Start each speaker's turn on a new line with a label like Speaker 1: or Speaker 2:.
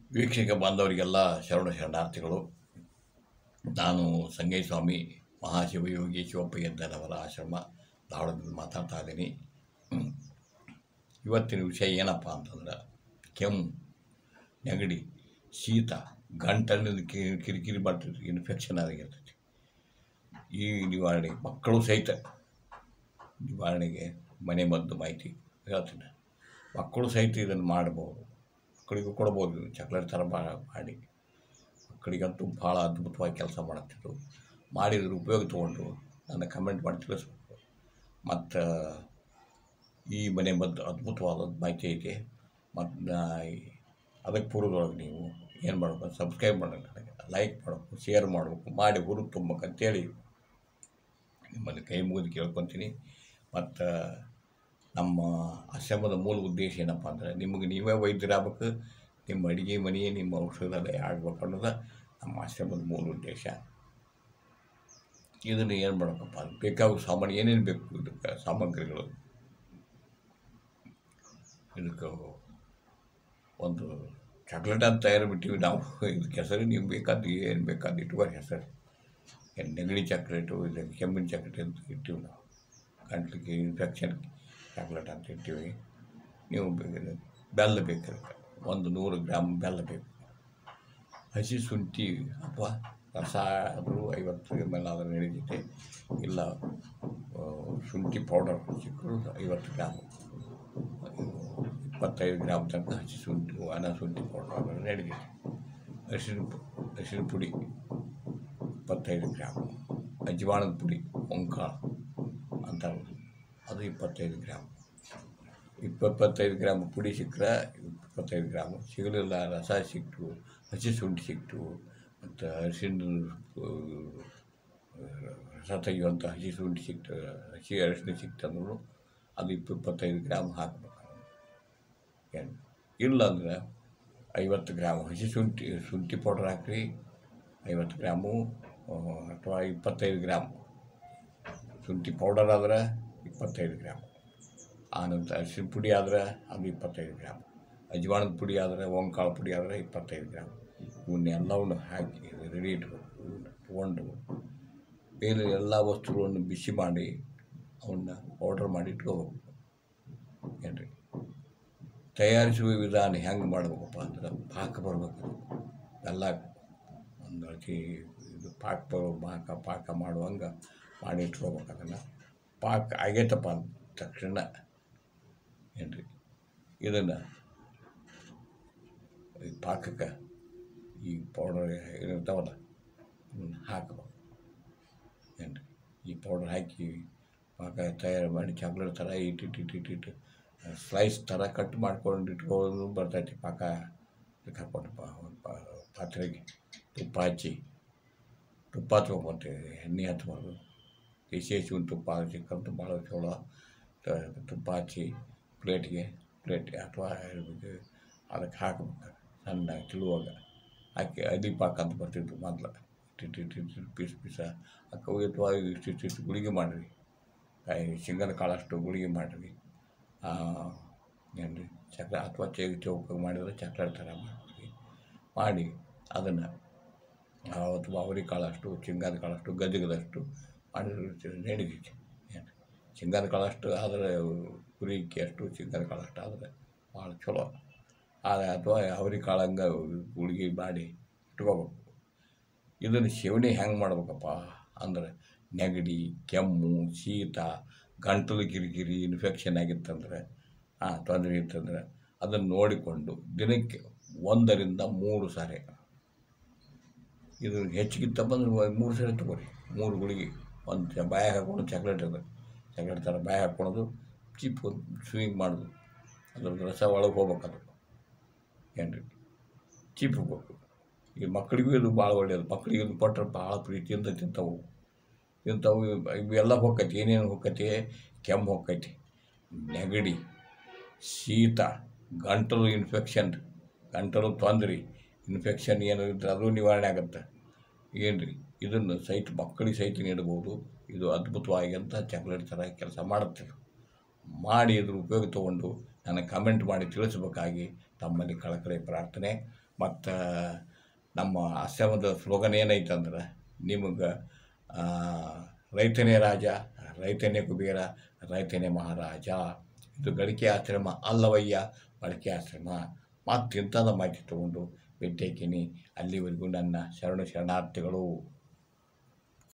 Speaker 1: ವೀಕ್ಷಕ ಬಾಂಧವರಿಗೆಲ್ಲ ಶರಣ ಶರಣಾರ್ಥಿಗಳು ನಾನು ಸಂಗೈ ಸ್ವಾಮಿ ಮಹಾಶಿವಯೋಗಿ ಶಿವಪ್ಪಯ್ಯದ್ದನವರ ಆಶ್ರಮ ಧಾರವಾಡದಿಂದ ಮಾತಾಡ್ತಾ ಇದ್ದೀನಿ ಹ್ಮ್. ಇವತ್ತಿನ ವಿಷಯ ಏನಪ್ಪ ಅಂತಂದ್ರೆ ಕೆಮ್ಮು ನೆಗಡಿ ಶೀತ ಗಂಟಲಿನ ಕಿ- ಕಿರಿಕಿರಿ ಬರ್ತೈತಿ ಇನ್ಫೆಕ್ಷನ್ ಆಗಿರ್ತೈತಿ ಈ ನಿವಾರಣೆ ಮಕ್ಕಳು ಸಹಿತ ನಿವಾರಣೆಗೆ ಮನೆ ಮದ್ದು ಮಾಹಿತಿ ಹೇಳ್ತೀನಿ ಮಕ್ಕಳು ಸಹಿತ ಇದನ್ನು ಮಾಡ್ಬೋದು ಮಕ್ಕಳಿಗೂ ಕೊಡ್ಬೋದು ಇದು ಚಾಕ್ಲೇಟ್ ಥರ ಬಾ ಮಾಡಿ ಮಕ್ಕಳಿಗಂತೂ ಭಾಳ ಅದ್ಭುತವಾಗಿ ಕೆಲಸ ಮಾಡುತ್ತಿದ್ದು ಮಾಡಿದ್ರ ಉಪಯೋಗ ತೊಗೊಂಡು ನನ್ನ ಕಮೆಂಟ್ ಮಾಡಿ ತಿಳಿಸ್ಬೇಕು ಮತ್ತು ಈ ಮನೆ ಮದ್ದು ಅದ್ಭುತವಾದ ಮಾಹಿತಿ ಐತೆ ಮತ್ತು ಅದಕ್ಕೆ ಪೂರ್ವದೊಳಗೆ ನೀವು ಏನು ಮಾಡಬೇಕು ಸಬ್ಸ್ಕ್ರೈಬ್ ಮಾಡಬೇಕು ನನಗೆ ಲೈಕ್ ಮಾಡಬೇಕು ಶೇರ್ ಮಾಡಬೇಕು ಮಾಡಿ ಹುರುಪು ತುಂಬಬೇಕಂತೇಳಿ ನಿಮ್ಮಲ್ಲಿ ಕೈ ಮುಗಿದು ಕೇಳ್ಕೊತೀನಿ ಮತ್ತು ನಮ್ಮ ಆಶ್ರಮದ ಮೂಲ ಉದ್ದೇಶ ಏನಪ್ಪ ಅಂದರೆ ನಿಮಗೆ ನೀವೇ ವೈದ್ಯರಾಗಬೇಕು ನಿಮ್ಮ ಅಡುಗೆ ಮನೆ ನಿಮ್ಮ ಔಷಧಾಲಯ ಆಗ್ಬೇಕು ಅನ್ನೋದು ನಮ್ಮ ಆಶ್ರಮದ ಮೂಲ ಉದ್ದೇಶ ಇದನ್ನು ಏನು ಮಾಡಬೇಕಪ್ಪ ಬೇಕಾಗೋ ಸಾಮಾನು ಏನೇನು ಬೇಕು ಇದಕ್ಕೆ ಸಾಮಗ್ರಿಗಳು ಇದಕ್ಕೆ ಒಂದು ಚಾಕ್ಲೇಟ್ ಅಂತ ತಯಾರು ಬಿಟ್ಟಿವಿ ನಾವು ಇದಕ್ಕೆ ಹೆಸರು ನೀವು ಬೇಕಾದ ಏನು ಬೇಕಾದ ಇಟ್ಕೋರಿ ಹೆಸರು ಏನು ನೆಗಡಿ ಚಾಕ್ಲೇಟು ಇದು ಕೆಮ್ಮಿನ ಚಾಕ್ಲೇಟ್ ಅಂತ ಇಟ್ಟಿವಿ ನಾವು ಗಂಟ್ಲಿಗೆ ಇನ್ಫೆಕ್ಷನ್ ಚಾಕ್ಲೇಟ್ ಅಂತ ಇಟ್ಟಿವಿ ನೀವು ಬೇಕಾದ್ರೆ ಬೆಲ್ಲ ಬೇಕು ಅದಕ್ಕೆ ಒಂದು ನೂರು ಗ್ರಾಮ್ ಬೆಲ್ಲ ಬೇಕು ಹಸಿ ಶುಂಠಿ ಅಥವಾ ರಸ ಆದರೂ ಐವತ್ತು ಎಮ್ ಎಲ್ ಆದರೂ ನಡೀತೈತೆ ಇಲ್ಲ ಆ, ಶುಂಠಿ ಪೌಡರ್ ಸಿಕ್ಕರು ಐವತ್ತು ಗ್ರಾಮ್ ಇಪ್ಪತ್ತೈದು ಗ್ರಾಮ್ ತನಕ ಹಸಿ ಶುಂಠಿ ಒಣ ಶುಂಠಿ ಪೌಡರ್ ಆದರೂ ನಡೀತೈತೆ ಅರಿಶಿನ ಪು- ಅರಿಶಿನ ಪುಡಿ ಇಪ್ಪತ್ತೈದು ಗ್ರಾಮ್ ಅಜ್ವಾಣದ ಪುಡಿ ಒಂಕಾಳು ಅಂತ ಅದು ಇಪ್ಪತ್ತೈದು ಗ್ರಾಮ್ ಇಪ್ಪತ್ತೈದು ಗ್ರಾಮ್ ಪುಡಿ ಸಿಕ್ಕರೆ ಇಪ್ಪತ್ತೈದು ಗ್ರಾಮ್ ಸಿಗಲಿಲ್ಲ ರಸ ಸಿಕ್ತು ಹಸಿ ಶುಂಠಿ ಸಿಕ್ತು ಮತ್ತು ಅರಿಶಿನ ರಸ ತೆಗೆಯುವಂಥ ಹಸಿ ಶುಂಠಿ ಸಿಕ್ತು ಹಸಿ ಅರಿಶಿನ ಸಿಕ್ತಂದ್ರೂ ಅದು ಇಪ್ಪ ಇಪ್ಪತ್ತೈದು ಗ್ರಾಮ್ ಹಾಕ್ಬೇಕು ಏನು ಇಲ್ಲ ಅಂದ್ರೆ ಐವತ್ತು ಗ್ರಾಮ್ ಹಸಿ ಶುಂಠಿ ಶುಂಠಿ ಪೌಡ್ರ್ ಹಾಕ್ರಿ ಐವತ್ತು ಗ್ರಾಮು ಆ, ಅಥವಾ ಇಪ್ಪತ್ತೈದು ಗ್ರಾಮ್ ಶುಂಠಿ ಪೌಡರ್ ಆದ್ರೆ ಇಪ್ಪತ್ತೈದು ಗ್ರಾಮ್ ಆನಂತರ ಅರಿಶಿನ ಪುಡಿ ಆದ್ರೆ ಅದು ಇಪ್ಪತ್ತೈದು ಗ್ರಾಮ್ ಅಜ್ವಾಣದ ಪುಡಿ ಆದರೆ ಓಂಕಾಳು ಪುಡಿ ಆದರೆ ಇಪ್ಪತ್ತೈದು ಗ್ರಾಮ್ ಇವನ್ನೆಲ್ಲವನ್ನು ಹಾಕಿ ರೆಡಿ ಇಟ್ಬೇಕು ಇವನ್ನ ತೊಗೊಂಡು ಬೇರೆ ಎಲ್ಲ ವಸ್ತುಗಳನ್ನು ಬಿಸಿ ಮಾಡಿ ಅವನ್ನ ಪೌಡ್ರ್ ಮಾಡಿ ಇಟ್ಕೋಬೇಕು ಏನು ರೀ ತಯಾರಿಸುವ ವಿಧಾನ ಹೆಂಗೆ ಮಾಡ್ಬೇಕಪ್ಪ ಅಂದ್ರೆ ಪಾಕ ಬರಬೇಕು ಎಲ್ಲ ಒಂದು ಅತಿ ಇದು ಪಾಕ ಬರೋ ಪಾಕ ಪಾಕ ಮಾಡುವಂಗೆ ಮಾಡಿ ಇಟ್ಕೋಬೇಕು ಅದನ್ನು ಪಾಕ ಆಗೈತಪ್ಪ ಅಂದ ತಕ್ಷಣ ಏನು ರೀ ಇದನ್ನು ಈ ಪಾಕಕ್ಕೆ ಈ ಪೌಡರ್ ಇರ್ತಾವಲ್ಲ ಇವನ್ನ ಹಾಕಬೇಕು ಏನು ರೀ ಈ ಪೌಡರ್ ಹಾಕಿ ಪಾಕ ತಯಾರು ಮಾಡಿ ಚಾಕ್ಲೇಟ್ ಥರ ಇಟ್ಟಿಟ್ಟು ಇಟ್ಟಿಟ್ಟು ಇಟ್ಟು ಸ್ಲೈಸ್ ಥರ ಕಟ್ ಮಾಡ್ಕೊಂಡು ಇಟ್ಕೊಂಡು ಬರ್ತೈತಿ ಪಾಕ ಇದಕ್ಕೆ ಹಾಕ್ಕೊಂಡು ಪಾ ಪಾ- ಪಾತ್ರೆಗೆ ತುಪ್ಪ ಹಚ್ಚಿ ತುಪ್ಪ ಹಚ್ಕೊಂಬಂತೀವಿ ಎಣ್ಣೆ ಹಚ್ಬಾರ್ದು ಬಿಸಿ ಹಚ್ಚಿ ತುಪ್ಪ ಸಿಕ್ಕಂತೂ ಭಾಳ ಚಲೋ ತ- ತುಪ್ಪ ಹಚ್ಚಿ ಪ್ಲೇಟ್ಗೆ ಪ್ಲೇಟ್ ಅಥವಾ ಇದು ಅದಕ್ಕೆ ಹಾಕ್ಬೇಕು ಸಣ್ಣ ಕಿಲುವಾಗ ಹಾಕಿ ಅದಿ ಪಾಕ ಅಂತ ಬರ್ತಿತ್ತು ಮೊದಲು ಇಟ್ಟು ಇಟ್ಟು ಇಟ್ಟು ಪೀಸ್ ಪೀಸ ಅಕ್ಕ ಅಥವಾ ಇಷ್ಟು ಇಷ್ಟು ಇಷ್ಟು ಗುಳಿಗೆ ಮಾಡಿರಿ ಕಾಯಿ ಶೇಂಗದ ಕಾಳಷ್ಟು ಗುಳಿಗೆ ಮಾಡಿರಿ ಏನು ರೀ ಚಕ್ರ ಅಥವಾ ಚೇ ಚೌಕ ಮಾಡಿದ್ರೆ ಚಕ್ರ ಥರ ಮಾಡಿರಿ ಮಾಡಿ ಅದನ್ನು ಅಥವಾ ಅವರಿ ಕಾಳಷ್ಟು ಶೇಂಗಾದ ಕಾಳಷ್ಟು ಗಜಗದಷ್ಟು ಮಾಡಿದ್ರೆ ನಡೀತೈತಿ ಏನು ಶೇಂಗಾದ ಕಾಳಷ್ಟು ಆದರೆ ಹುರಿಕೆ ಅಷ್ಟು ಶೇಂಗಾದ ಕಾಳಷ್ಟು ಆದರೆ ಭಾಳ ಚಲೋ ಆದರೆ ಅಥವಾ ಅವರಿ ಕಾಳಂಗೆ ಗುಳಿಗೆ ಮಾಡಿ ಇಟ್ಕೋಬೇಕು ಇದನ್ನು ಸೇವನೆ ಹೆಂಗೆ ಮಾಡ್ಬೇಕಪ್ಪ ಅಂದ್ರೆ ನೆಗಡಿ ಕೆಮ್ಮು ಶೀತ ಗಂಟಲು ಕಿರಿಕಿರಿ ಇನ್ಫೆಕ್ಷನ್ ಆಗಿತ್ತಂದ್ರೆ ಆ ತೊಂದರೆ ಇತ್ತಂದ್ರೆ ಅದನ್ನು ನೋಡಿಕೊಂಡು ದಿನಕ್ಕೆ ಒಂದರಿಂದ ಮೂರು ಸಾರಿ ಇದು ಹೆಚ್ಚಿಗಿತ್ತ ಬಂದ್ರೆ ಮೂರು ಸರಿ ತಗೋರಿ ಮೂರು ಗುಳಿಗೆ ಒಂದು ಬಾಯ ಹಾಕೊಂಡು ಚಾಕ್ಲೇಟ್ ಅದು ಚಾಕ್ಲೇಟ್ ಥರ ಬಾಯ ಹಾಕ್ಕೊಳೋದು ಚಿಪ್ ಸ್ವಿಂಗ್ ಮಾಡೋದು ಅದ್ರದ್ದು ರಸ ಒಳಗೆ ಹೋಗ್ಬೇಕು ಅದು ಏನು ರೀ ಚಿಪ್ ಹೋಗ್ಬೇಕು ಈ ಮಕ್ಕಳಿಗೂ ಇದು ಭಾಳ ಒಳ್ಳೆಯದು ಮಕ್ಕಳಿಗೆ ಇದು ಕೊಟ್ಟರೆ ಭಾಳ ಪ್ರೀತಿಯಿಂದ ತಿಂತಾವು ತಿಂತಾವು ಇವೆಲ್ಲ ಹೋಗ್ತೈತಿ ಏನೇನು ಹೋಗ್ತೈತಿ ಕೆಮ್ಮು ಹೋಗ್ತೈತಿ ನೆಗಡಿ ಶೀತ ಗಂಟಲು ಇನ್ಫೆಕ್ಷನ್ ಗಂಟಲು ತೊಂದ್ರೆ ಇನ್ಫೆಕ್ಷನ್ ಏನು ಇದ್ರೆ ಅದು ನಿವಾರಣೆ ಆಗುತ್ತೆ ಏನು ರೀ ಇದನ್ನು ಸಹಿತ ಮಕ್ಕಳಿಗೆ ಸಹಿತ ನೀಡಬಹುದು ಇದು ಅದ್ಭುತವಾಗಿ ಅಂತ ಚಾಕ್ಲೇಟ್ ಥರ ಕೆಲಸ ಮಾಡುತ್ತೆ ಮಾಡಿ ಇದ್ರ ಉಪಯೋಗ ತೊಗೊಂಡು ನನಗೆ ಕಮೆಂಟ್ ಮಾಡಿ ತಿಳಿಸ್ಬೇಕಾಗಿ ತಮ್ಮಲ್ಲಿ ಕಳಕಳಿ ಪ್ರಾರ್ಥನೆ ಮತ್ತು ನಮ್ಮ ಆಶ್ರಮದ ಸ್ಲೋಗನ್ ಏನೈತಂದ್ರೆ ನಿಮಗೆ ರೈತನೇ ರಾಜ ರೈತನೇ ಕುಬೇರ ರೈತನೇ ಮಹಾರಾಜ ಇದು ಗಳಿಕೆ ಆಶ್ರಮ ಅಲ್ಲವಯ್ಯ ಬಳಕೆ ಆಶ್ರಮ ಮತ್ತು ಇಂಥದ್ದು ಮಾಹಿತಿ ತೊಗೊಂಡು ಭೇಟಿಯಾಕೀನಿ ಅಲ್ಲಿವರೆಗೂ ನನ್ನ ಶರಣ ಶರಣಾರ್ಥಿಗಳು